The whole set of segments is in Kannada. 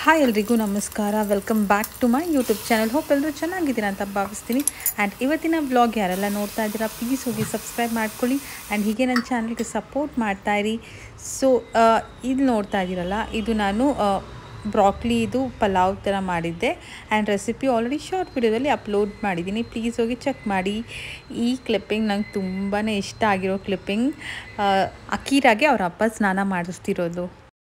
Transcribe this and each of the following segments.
ಹಾಯ್ ಎಲ್ರಿಗೂ ನಮಸ್ಕಾರ welcome back to my YouTube channel hope ಎಲ್ಲರೂ ಚೆನ್ನಾಗಿದ್ದೀರಾ ಅಂತ ಭಾವಿಸ್ತೀನಿ ಆ್ಯಂಡ್ ಇವತ್ತಿನ ವ್ಲಾಗ್ ಯಾರೆಲ್ಲ ನೋಡ್ತಾ ಇದ್ದೀರಾ ಪ್ಲೀಸ್ ಹೋಗಿ ಸಬ್ಸ್ಕ್ರೈಬ್ ಮಾಡ್ಕೊಳ್ಳಿ ಆ್ಯಂಡ್ ಹೀಗೆ ನನ್ನ ಚಾನಲ್ಗೆ ಸಪೋರ್ಟ್ ಮಾಡ್ತಾ ಇರಿ ಸೊ ಇದು ನೋಡ್ತಾ ಇದ್ದೀರಲ್ಲ ಇದು ನಾನು ಬ್ರಾಕ್ಲಿ ಇದು ಪಲಾವ್ ಥರ ಮಾಡಿದ್ದೆ ಆ್ಯಂಡ್ ರೆಸಿಪಿ ಆಲ್ರೆಡಿ ಶಾರ್ಟ್ ವಿಡಿಯೋದಲ್ಲಿ ಅಪ್ಲೋಡ್ ಮಾಡಿದ್ದೀನಿ ಪ್ಲೀಸ್ ಹೋಗಿ ಚೆಕ್ ಮಾಡಿ ಈ ಕ್ಲಿಪ್ಪಿಂಗ್ ನಂಗೆ ತುಂಬಾ ಇಷ್ಟ ಆಗಿರೋ ಕ್ಲಿಪ್ಪಿಂಗ್ ಅಕೀರಾಗೆ ಅವ್ರ ಅಪ್ಪ ಸ್ನಾನ ಮಾಡಿಸ್ತಿರೋದು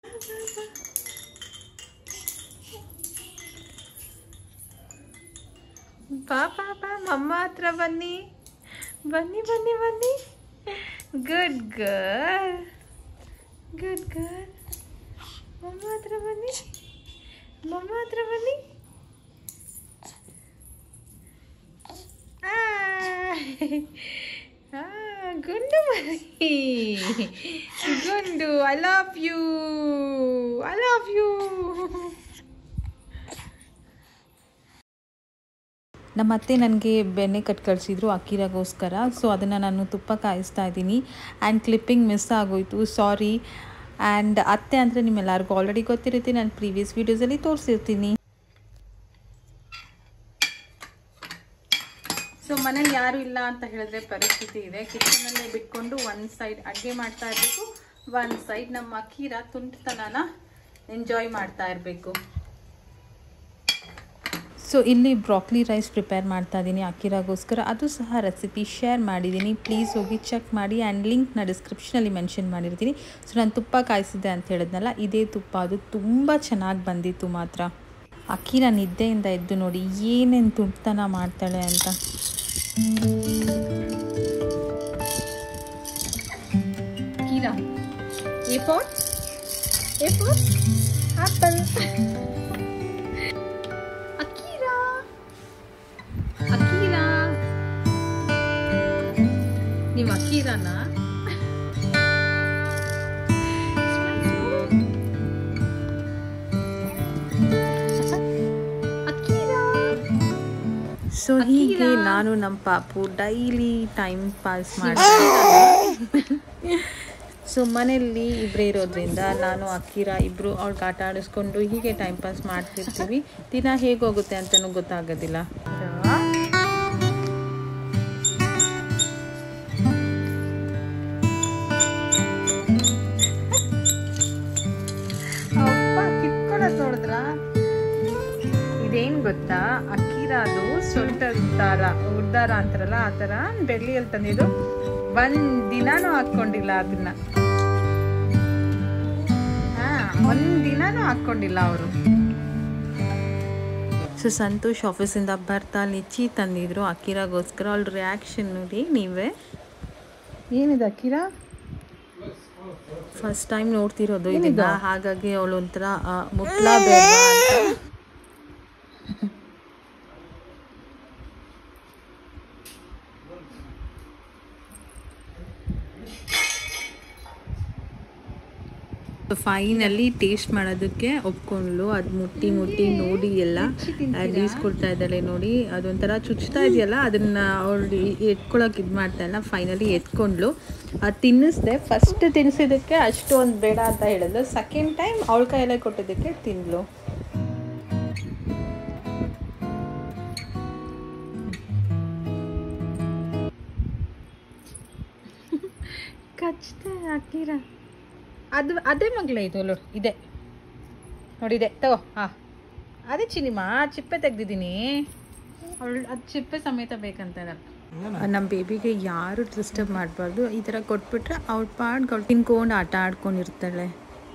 ಬಾ ಬಾ ಬಾ ಮಮ್ಮ ಹತ್ರ ಬನ್ನಿ ಬನ್ನಿ ಬನ್ನಿ ಬನ್ನಿ ಗುಡ್ ಗರ್ಲ್ ಗುಡ್ ಗರ್ಲ್ ಮಮ್ಮ ಹತ್ರ ಬನ್ನಿ ಮಮ್ಮ ಹತ್ರ ಬನ್ನಿ ಗುಂಡು ಮರಿ ಗುಂಡು I love you I love you ನಮ್ಮ ಅತ್ತೆ ನನಗೆ ಬೆಣ್ಣೆ ಕಟ್ ಕಳಿಸಿದ್ರು ಅಕ್ಕಿರಾಗೋಸ್ಕರ ಸೊ ಅದನ್ನು ನಾನು ತುಪ್ಪ ಕಾಯಿಸ್ತಾ ಇದ್ದೀನಿ ಆ್ಯಂಡ್ ಕ್ಲಿಪ್ಪಿಂಗ್ ಮಿಸ್ ಆಗೋಯ್ತು ಸಾರಿ ಆ್ಯಂಡ್ ಅತ್ತೆ ಅಂದರೆ ನಿಮ್ಮೆಲ್ಲರಿಗೂ ಆಲ್ರೆಡಿ ಗೊತ್ತಿರುತ್ತೆ ನಾನು ಪ್ರೀವಿಯಸ್ ವೀಡಿಯೋಸಲ್ಲಿ ತೋರಿಸಿರ್ತೀನಿ ಸೊ ಮನೇಲಿ ಯಾರು ಇಲ್ಲ ಅಂತ ಹೇಳಿದ್ರೆ ಪರಿಸ್ಥಿತಿ ಇದೆ ಕಿಚನಲ್ಲೇ ಬಿಟ್ಕೊಂಡು ಒಂದು ಸೈಡ್ ಅಡುಗೆ ಮಾಡ್ತಾ ಇರಬೇಕು ಒಂದು ಸೈಡ್ ನಮ್ಮ ಅಕ್ಕೀರ ತುಂಟತನನ ಎಂಜಾಯ್ ಮಾಡ್ತಾ ಇರಬೇಕು ಸೊ ಇಲ್ಲಿ ಬ್ರಾಕ್ಲಿ ರೈಸ್ ಪ್ರಿಪೇರ್ ಮಾಡ್ತಾ ಇದ್ದೀನಿ ಅಕ್ಕಿರಾಗೋಸ್ಕರ ಅದು ಸಹ ರೆಸಿಪಿ ಶೇರ್ ಮಾಡಿದ್ದೀನಿ ಪ್ಲೀಸ್ ಹೋಗಿ ಚೆಕ್ ಮಾಡಿ ಆ್ಯಂಡ್ ಲಿಂಕ್ನ ಡಿಸ್ಕ್ರಿಪ್ಷನಲ್ಲಿ ಮೆನ್ಷನ್ ಮಾಡಿರ್ತೀನಿ ಸೊ ನಾನು ತುಪ್ಪ ಕಾಯಿಸಿದ್ದೆ ಅಂತ ಹೇಳಿದ್ನಲ್ಲ ಇದೇ ತುಪ್ಪ ಅದು ತುಂಬ ಚೆನ್ನಾಗಿ ಬಂದಿತ್ತು ಮಾತ್ರ ಅಕ್ಕಿರ ನಿದ್ದೆಯಿಂದ ಎದ್ದು ನೋಡಿ ಏನೇನು ತುಂಟತನ ಮಾಡ್ತಾಳೆ ಅಂತ Kira A for A for apple Akira Akira ನಿಮ್ಮ ಅಕೀರಾನ ಸೊ ಹೀಗೆ ನಾನು ನಮ್ಮ ಪಾಪು ಡೈಲಿ ಟೈಮ್ ಪಾಸ್ ಮಾಡ್ತೀನಿ ಸೊ ಮನೆಯಲ್ಲಿ ಇಬ್ಬರೇ ಇರೋದ್ರಿಂದ ನಾನು ಅಕ್ಕಿರ ಇಬ್ಬರು ಅವ್ಳಿಗೆ ಆಟ ಆಡಿಸ್ಕೊಂಡು ಹೀಗೆ ಟೈಮ್ ಪಾಸ್ ಮಾಡ್ತಿರ್ತೀವಿ ದಿನ ಹೇಗೆ ಹೋಗುತ್ತೆ ಅಂತಲೂ ಗೊತ್ತಾಗೋದಿಲ್ಲ ನೋಡಿದ್ರ ಇದೇನ್ ಗೊತ್ತಾ ಅಕ್ಕಿರಾದು ಸೊಂಟ ದಾರ ಉಡ್ದಾರ ಅಂತಾರಲ್ಲ ಆ ಥರ ಬೆಳ್ಳಿಯಲ್ಲಿ ತಂದಿದ್ದು ಒಂದ್ ದಿನಾನು ಹಾಕೊಂಡಿಲ್ಲ ಅದನ್ನ ಹಾ ಒಂದ್ ದಿನಾನು ಹಾಕೊಂಡಿಲ್ಲ ಅವರು ಸೊ ಸಂತೋಷ್ ಆಫೀಸಿಂದ ಬರ್ತಾ ಲಿಚ್ಚಿ ತಂದಿದ್ರು ಅಕ್ಕಿರಾಗೋಸ್ಕರ ಅವಳ ರಿಯಾಕ್ಷನ್ ನೋಡಿ ನೀವೇ ಏನಿದೆ ಅಕ್ಕಿರಾ ಫಸ್ಟ್ ಟೈಮ್ ನೋಡ್ತಿರೋದು ಇದನ್ನ ಹಾಗಾಗಿ ಅವಳು ಒಂಥರ ಮುಟ್ಲಾ ಬೇಡ ಅಂತ ಫೈನಲ್ಲಿ ಟೇಸ್ಟ್ ಮಾಡೋದಕ್ಕೆ ಒಪ್ಕೊಂಡ್ಲು ಅದು ಮುಟ್ಟಿ ಮುಟ್ಟಿ ನೋಡಿ ಎಲ್ಲ ಕೊಡ್ತಾ ಇದ್ದಾಳೆ ನೋಡಿ ಅದೊಂಥರ ಚುಚ್ತಾ ಇದೆಯಲ್ಲ ಅದನ್ನ ಅವಳು ಎತ್ಕೊಳಕ್ಕೆ ಇದು ಮಾಡ್ತಾ ಇಲ್ಲ ಫೈನಲಿ ಎತ್ಕೊಂಡ್ಲು ಅದು ತಿನ್ನಿಸ್ದೆ ಫಸ್ಟ್ ತಿನ್ನಿಸಿದ್ದಕ್ಕೆ ಅಷ್ಟೊಂದು ಬೇಡ ಅಂತ ಹೇಳಿದ್ಲು ಸೆಕೆಂಡ್ ಟೈಮ್ ಅವಳ ಕೈಯಲ್ಲೇ ಕೊಟ್ಟಿದ್ದಕ್ಕೆ ತಿಂದ್ಲು ಕಚ್ತೆ ಹಾಕಿರ ಅದು ಅದೇ ಮಗಳ ಇದು ನೋಡು ಇದೆ ನೋಡಿದೆ ತಗೋ ಹಾಂ ಅದೇ ಚಿನಿಮಾ ಚಿಪ್ಪೆ ತೆಗ್ದಿದ್ದೀನಿ ಅವಳು ಅದು ಚಿಪ್ಪೆ ಸಮೇತ ಬೇಕಂತ ನಮ್ಮ ಬೇಬಿಗೆ ಯಾರು ಡಿಸ್ಟರ್ಬ್ ಮಾಡಬಾರ್ದು ಈ ಥರ ಕೊಟ್ಬಿಟ್ರೆ ಅವಳ ಪಾಡ್ಗೆ ಅವಳು ತಿನ್ಕೊಂಡು ಆಟ ಆಡ್ಕೊಂಡಿರ್ತಾಳೆ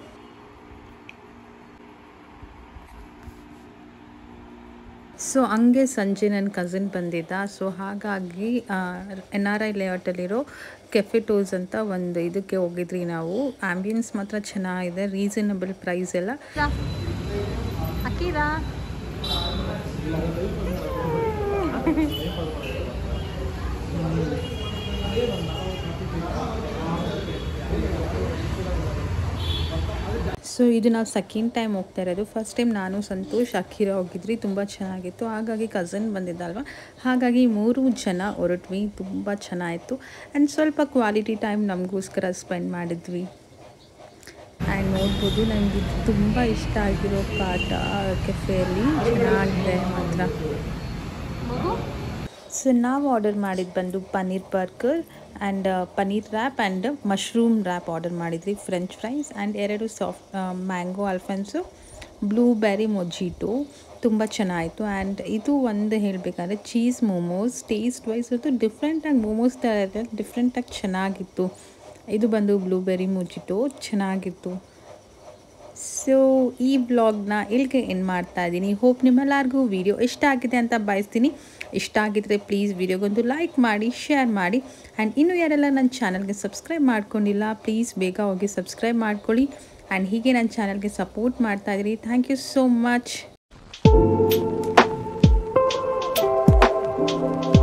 ಸೊ ಹಂಗೆ ಸಂಜೆ ನನ್ನ ಕಸಿನ್ ಬಂದಿದ್ದ ಸೊ ಹಾಗಾಗಿ ಎನ್ ಆರ್ ಐ ಲೇಔಟಲ್ಲಿರೋ ಕೆಫೆಟೋಸ್ ಅಂತ ಒಂದು ಇದಕ್ಕೆ ಹೋಗಿದ್ರಿ ನಾವು ಆ್ಯಂಬಿಯನ್ಸ್ ಮಾತ್ರ ಚೆನ್ನಾಗಿದೆ ರೀಸನಬಲ್ ಪ್ರೈಸ್ ಎಲ್ಲ ಅಕ್ಕಿರಾ ಸೊ ಇದು ನಾವು ಸೆಕೆಂಡ್ ಟೈಮ್ ಹೋಗ್ತಾ ಇರೋದು ಫಸ್ಟ್ ಟೈಮ್ ನಾನು ಸಂತೋಷ್ ಅಕ್ಕಿರ ಹೋಗಿದ್ರಿ ತುಂಬ ಚೆನ್ನಾಗಿತ್ತು ಹಾಗಾಗಿ ಕಝನ್ ಬಂದಿದ್ದಲ್ವ ಹಾಗಾಗಿ ಮೂರು ಜನ ಹೊರಟ್ವಿ ತುಂಬ ಚೆನ್ನಾಗಿತ್ತು ಆ್ಯಂಡ್ ಸ್ವಲ್ಪ ಕ್ವಾಲಿಟಿ ಟೈಮ್ ನಮಗೋಸ್ಕರ ಸ್ಪೆಂಡ್ ಮಾಡಿದ್ವಿ ಆ್ಯಂಡ್ ನೋಡ್ಬೋದು ನನಗೆ ಇದು ತುಂಬ ಇಷ್ಟ ಆಗಿರೋ ಪಾಠ ಕೆಫೆಯಲ್ಲಿ ಚೆನ್ನಾಗಿದೆ ಮಾತ್ರ ಸೊ ನಾವು ಆರ್ಡರ್ ಮಾಡಿದ್ದು ಬಂದು paneer burger and paneer wrap and mushroom wrap order ಮಾಡಿದ್ರಿ ಫ್ರೆಂಚ್ ಫ್ರೈಸ್ ಆ್ಯಂಡ್ ಎರಡು soft mango alphonso blueberry mojito ತುಂಬ ಚೆನ್ನಾಯಿತು ಆ್ಯಂಡ್ ಇದು ಒಂದು ಹೇಳಬೇಕಂದ್ರೆ ಚೀಸ್ ಮೋಮೋಸ್ ಟೇಸ್ಟ್ ವೈಸ್ ಅದು ಡಿಫ್ರೆಂಟಾಗಿ ಮೋಮೋಸ್ ಥರ ಇದೆ ಡಿಫ್ರೆಂಟಾಗಿ ಚೆನ್ನಾಗಿತ್ತು ಇದು ಬಂದು ಬ್ಲೂಬೆರಿ ಮೊಜಿಟೋ ಚೆನ್ನಾಗಿತ್ತು ಸೊ ಈ ವ್ಲಾಗ್ನ ಇಲ್ಲಿಗೆ ಎಂಡ್ ಮಾಡ್ತಾ ಇದ್ದೀನಿ ಹೋಪ್ ನಿಮ್ಮೆಲ್ಲರಿಗೂ ವಿಡಿಯೋ ಇಷ್ಟ ಆಗಿದೆ ಅಂತ ಬಯಸ್ತೀನಿ ಇಷ್ಟ ಆಗಿದ್ರೆ ಪ್ಲೀಸ್ ವಿಡಿಯೋಗೊಂದು ಲೈಕ್ ಮಾಡಿ ಶೇರ್ ಮಾಡಿ ಆ್ಯಂಡ್ ಇನ್ನೂ ಯಾರೆಲ್ಲ ನನ್ನ ಚಾನಲ್ಗೆ ಸಬ್ಸ್ಕ್ರೈಬ್ ಮಾಡ್ಕೊಂಡಿಲ್ಲ ಪ್ಲೀಸ್ ಬೇಗ ಹೋಗಿ ಸಬ್ಸ್ಕ್ರೈಬ್ ಮಾಡ್ಕೊಳ್ಳಿ ಆ್ಯಂಡ್ ಹೀಗೆ ನನ್ನ ಚಾನಲ್ಗೆ ಸಪೋರ್ಟ್ ಮಾಡ್ತಾ ಇದ್ದೀರಿ ಥ್ಯಾಂಕ್ ಯು ಸೋ ಮಚ್